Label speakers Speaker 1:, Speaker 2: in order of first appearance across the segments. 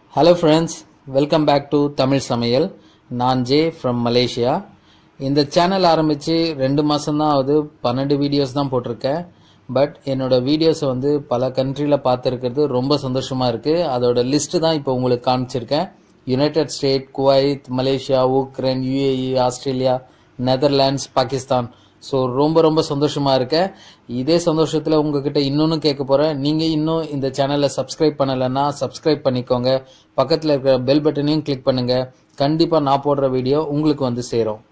Speaker 1: hello friends welcome back to Tamil சமையல் நான் Jay from Malaysia இந்த சேனல் ஆரம்பித்து ரெண்டு மாதம்தான் ஆகுது பன்னெண்டு வீடியோஸ் தான் போட்டிருக்கேன் பட் என்னோட வீடியோஸை வந்து பல கண்ட்ரியில் பார்த்துருக்கிறது ரொம்ப சந்தோஷமாக இருக்குது அதோட லிஸ்ட்டு தான் இப்போ உங்களுக்கு காமிச்சிருக்கேன் United State Kuwait Malaysia Ukraine UAE Australia Netherlands Pakistan so ரொம்ப ரொம்ப சந்தோஷமா இருக்கேன் இதே சந்தோஷத்தில் உங்ககிட்ட இன்னொன்று கேட்க போகிறேன் நீங்கள் இன்னும் இந்த சேனலை சப்ஸ்கிரைப் பண்ணலைன்னா சப்ஸ்கிரைப் பண்ணிக்கோங்க பக்கத்தில் இருக்கிற பெல் பட்டனையும் கிளிக் பண்ணுங்க கண்டிப்பாக நான் போடுற வீடியோ உங்களுக்கு வந்து சேரும்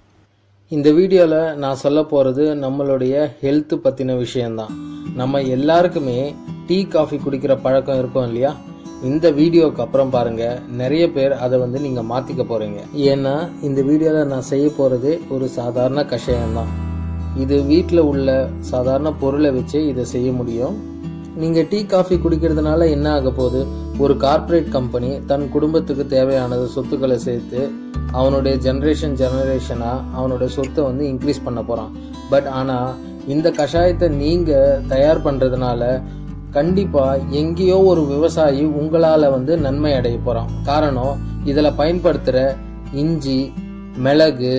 Speaker 1: இந்த வீடியோவில் நான் சொல்ல போகிறது நம்மளுடைய ஹெல்த் பற்றின விஷயம்தான் நம்ம எல்லாருக்குமே டீ காஃபி குடிக்கிற பழக்கம் இருக்கும் இல்லையா இந்த வீடியோக்கு அப்புறம் பாருங்க நிறைய பேர் அதை வந்து நீங்க மாத்திக்க போறீங்க ஏன்னா இந்த வீடியோல நான் செய்ய போறது ஒரு சாதாரண கஷாயம் தான் இது வீட்டில் உள்ள சாதாரண பொருளை வச்சு இதை செய்ய முடியும் நீங்க டீ காஃபி குடிக்கிறதுனால என்ன ஆக போகுது ஒரு கார்ப்பரேட் கம்பெனி தன் குடும்பத்துக்கு தேவையானது சொத்துக்களை சேர்த்து அவனுடைய ஜெனரேஷன் ஜெனரேஷனா அவனுடைய சொத்தை வந்து இன்க்ரீஸ் பண்ண போறான் பட் ஆனா இந்த கஷாயத்தை நீங்க தயார் பண்றதுனால கண்டிப்பா எங்கேயோ ஒரு விவசாயி உங்களால வந்து நன்மை அடைய போறான் காரணம் இதுல பயன்படுத்துற இஞ்சி மிளகு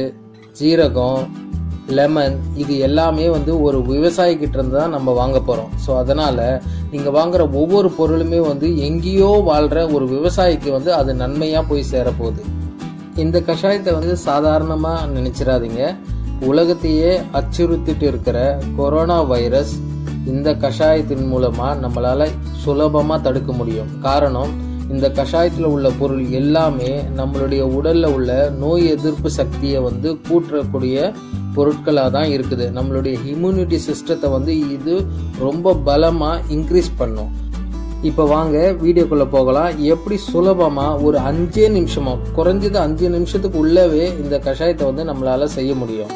Speaker 1: ஜீரகம் லெமன் இது எல்லாமே வந்து ஒரு விவசாயி கிட்ட இருந்து தான் நம்ம வாங்க போறோம் ஸோ அதனால நீங்க வாங்குற ஒவ்வொரு பொருளுமே வந்து எங்கேயோ வாழ்ற ஒரு விவசாயிக்கு வந்து அது நன்மையா போய் சேரப்போகுது இந்த கஷாயத்தை வந்து சாதாரணமா நினைச்சிடாதீங்க உலகத்தையே அச்சுறுத்திட்டு இருக்கிற கொரோனா வைரஸ் இந்த கஷாயத்தின் மூலமா நம்மளால சுலபமா தடுக்க முடியும் காரணம் இந்த கஷாயத்துல உள்ள பொருள் எல்லாமே நம்மளுடைய உடல்ல உள்ள நோய் எதிர்ப்பு சக்தியை வந்து கூட்டக்கூடிய பொருட்களாக தான் இருக்குது நம்மளுடைய இம்யூனிட்டி சிஸ்டத்தை வந்து இது ரொம்ப பலமா இன்க்ரீஸ் பண்ணும் இப்போ வாங்க வீடியோக்குள்ள போகலாம் எப்படி சுலபமா ஒரு அஞ்சே நிமிஷமா குறைஞ்சது அஞ்சு நிமிஷத்துக்கு உள்ளவே இந்த கஷாயத்தை வந்து நம்மளால செய்ய முடியும்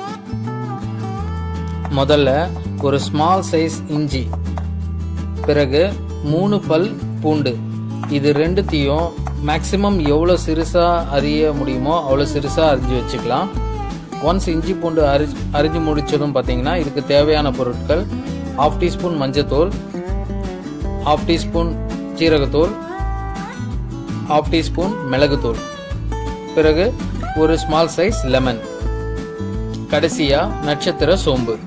Speaker 1: முதல்ல ஒரு ஸ்மால் சைஸ் இஞ்சி பிறகு மூணு பல் பூண்டு இது ரெண்டுத்தையும் மேக்சிமம் எவ்வளோ சிறுசா அறிய முடியுமோ அவ்வளோ சிறுசா அரிஞ்சு வச்சுக்கலாம் ஒன்ஸ் இஞ்சி பூண்டு அரி அரிஞ்சு முடிச்சதும் பார்த்தீங்கன்னா இதுக்கு தேவையான பொருட்கள் ஹாஃப் டீஸ்பூன் மஞ்சத்தூள் ஹாஃப் டீஸ்பூன் ஜீரகத்தூள் ஹாஃப் டீஸ்பூன் மிளகுத்தூள் பிறகு ஒரு ஸ்மால் சைஸ் லெமன் கடைசியா நட்சத்திர சோம்பு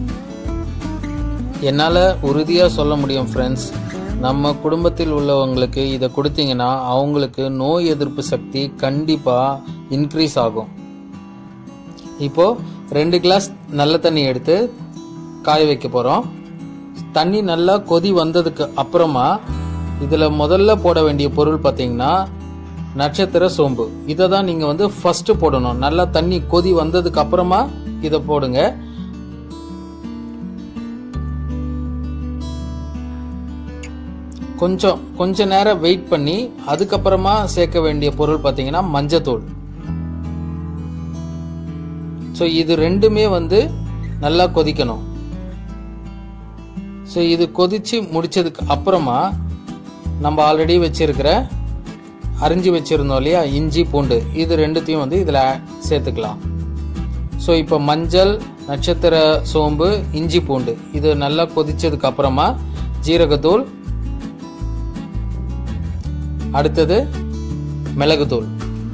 Speaker 1: என்னால் உறுதியாக சொல்ல முடியும் ஃப்ரெண்ட்ஸ் நம்ம குடும்பத்தில் உள்ளவங்களுக்கு இதை கொடுத்தீங்கன்னா அவங்களுக்கு நோய் எதிர்ப்பு சக்தி கண்டிப்பாக இன்க்ரீஸ் ஆகும் இப்போ ரெண்டு கிளாஸ் நல்ல தண்ணி எடுத்து காய வைக்க போகிறோம் தண்ணி நல்லா கொதி வந்ததுக்கு அப்புறமா இதில் முதல்ல போட வேண்டிய பொருள் பார்த்தீங்கன்னா நட்சத்திர சோம்பு இதை தான் நீங்கள் வந்து ஃபர்ஸ்ட் போடணும் நல்லா தண்ணி கொதி வந்ததுக்கு அப்புறமா இதை போடுங்க கொஞ்சம் கொஞ்ச நேரம் வெயிட் பண்ணி அதுக்கப்புறமா சேர்க்க வேண்டிய பொருள் பார்த்தீங்கன்னா மஞ்சத்தூள் ஸோ இது ரெண்டுமே வந்து நல்லா கொதிக்கணும் ஸோ இது கொதிச்சு முடிச்சதுக்கு அப்புறமா நம்ம ஆல்ரெடி வச்சிருக்கிற அரிஞ்சு வச்சிருந்தோம் இல்லையா இஞ்சி பூண்டு இது ரெண்டுத்தையும் வந்து இதில் சேர்த்துக்கலாம் ஸோ இப்போ மஞ்சள் நட்சத்திர சோம்பு இஞ்சி பூண்டு இது நல்லா கொதிச்சதுக்கு அப்புறமா ஜீரகத்தூள் அடுத்தது மிளகுத்தூள்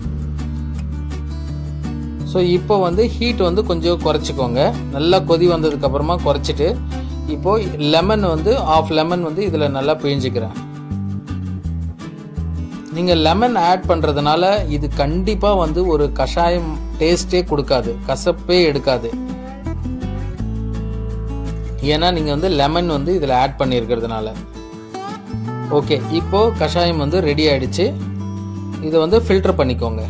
Speaker 1: ஸோ இப்போ வந்து ஹீட் வந்து கொஞ்சம் குறைச்சிக்கோங்க நல்லா கொதி வந்ததுக்கு அப்புறமா குறைச்சிட்டு இப்போ லெமன் வந்து ஆஃப் லெமன் வந்து இதில் நல்லா பிழிஞ்சுக்கிறேன் நீங்கள் லெமன் ஆட் பண்ணுறதுனால இது கண்டிப்பாக வந்து ஒரு கஷாயம் டேஸ்டே கொடுக்காது கசப்பே எடுக்காது ஏன்னா நீங்கள் வந்து லெமன் வந்து இதில் ஆட் பண்ணியிருக்கிறதுனால ஓகே இப்போ கஷாயம் வந்து ரெடி ஆயிடுச்சு இதை வந்து ஃபில்டர் பண்ணிக்கோங்க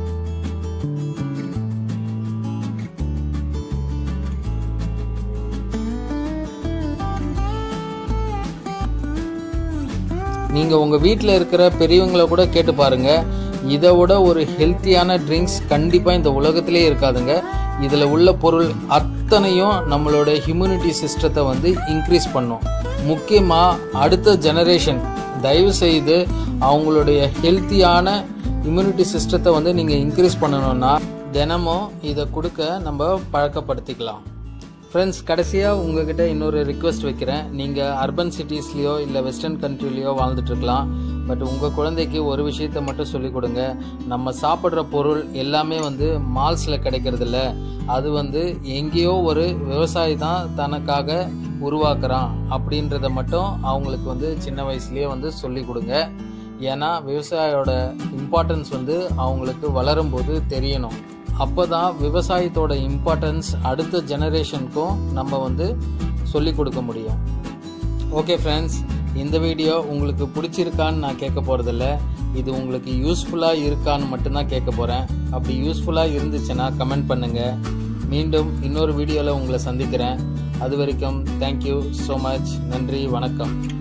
Speaker 1: நீங்க உங்க வீட்டில் இருக்கிற பெரியவங்களை கூட கேட்டு பாருங்க இதை விட ஒரு ஹெல்த்தியான ட்ரிங்க்ஸ் கண்டிப்பா இந்த உலகத்திலே இருக்காதுங்க இதுல உள்ள பொருள் அத்தனையும் நம்மளோட இம்யூனிட்டி சிஸ்டத்தை வந்து இன்க்ரீஸ் பண்ணும் முக்கியமா அடுத்த ஜெனரேஷன் தயவு செய்து அவங்களுடைய ஹெல்த்தியான இம்யூனிட்டி சிஸ்டத்தை வந்து நீங்கள் இன்க்ரீஸ் பண்ணணும்னா தினமும் இதை கொடுக்க நம்ம பழக்கப்படுத்திக்கலாம் ஃப்ரெண்ட்ஸ் கடைசியாக உங்ககிட்ட இன்னொரு ரிக்வெஸ்ட் வைக்கிறேன் நீங்கள் அர்பன் சிட்டிஸ்லேயோ இல்லை வெஸ்டர்ன் கண்ட்ரிலேயோ வாழ்ந்துட்டுருக்கலாம் பட் உங்கள் குழந்தைக்கு ஒரு விஷயத்த மட்டும் சொல்லிக் கொடுங்க நம்ம சாப்பிட்ற பொருள் எல்லாமே வந்து மால்ஸில் கிடைக்கிறதில்ல அது வந்து எங்கேயோ ஒரு விவசாயி தான் தனக்காக உருவாக்குறான் அப்படின்றத மட்டும் அவங்களுக்கு வந்து சின்ன வயசுலேயே வந்து சொல்லி கொடுங்க ஏன்னா விவசாயோட இம்பார்ட்டன்ஸ் வந்து அவங்களுக்கு வளரும்போது தெரியணும் அப்போ தான் விவசாயத்தோட இம்பார்ட்டன்ஸ் அடுத்த ஜெனரேஷனுக்கும் நம்ம வந்து சொல்லி கொடுக்க முடியும் ஓகே ஃப்ரெண்ட்ஸ் இந்த வீடியோ உங்களுக்கு பிடிச்சிருக்கான்னு நான் கேட்க போகிறதில்ல இது உங்களுக்கு யூஸ்ஃபுல்லாக இருக்கான்னு மட்டும்தான் கேட்க போகிறேன் அப்படி யூஸ்ஃபுல்லாக இருந்துச்சுன்னா கமெண்ட் பண்ணுங்கள் மீண்டும் இன்னொரு வீடியோவில் உங்களை சந்திக்கிறேன் அது வரைக்கும் தேங்க்யூ ஸோ மச் நன்றி வணக்கம்